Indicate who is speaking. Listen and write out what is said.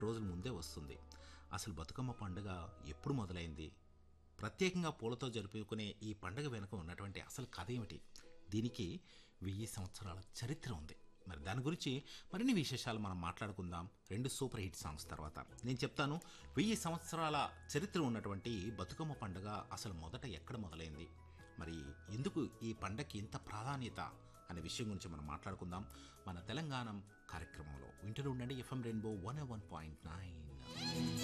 Speaker 1: రోజుల ముందే వస్తుంది అసలు బతుకమ్మ పండుగ ఎప్పుడు మొదలైంది ప్రత్యేకంగా పూలతో జరుపుకునే ఈ పండుగ వెనుక ఉన్నటువంటి అసలు కథ ఏమిటి దీనికి వెయ్యి సంవత్సరాల చరిత్ర ఉంది మరి దాని గురించి మరిన్ని విశేషాలు మనం మాట్లాడుకుందాం రెండు సూపర్ హిట్ సాంగ్స్ తర్వాత నేను చెప్తాను వెయ్యి సంవత్సరాల చరిత్ర ఉన్నటువంటి బతుకమ్మ పండుగ అసలు మొదట ఎక్కడ మొదలైంది మరి ఎందుకు ఈ పండగకి ఇంత ప్రాధాన్యత అనే విషయం గురించి మనం మాట్లాడుకుందాం మన తెలంగాణ కార్యక్రమంలో వింటూ ఉండండి F M rainbow one one point nine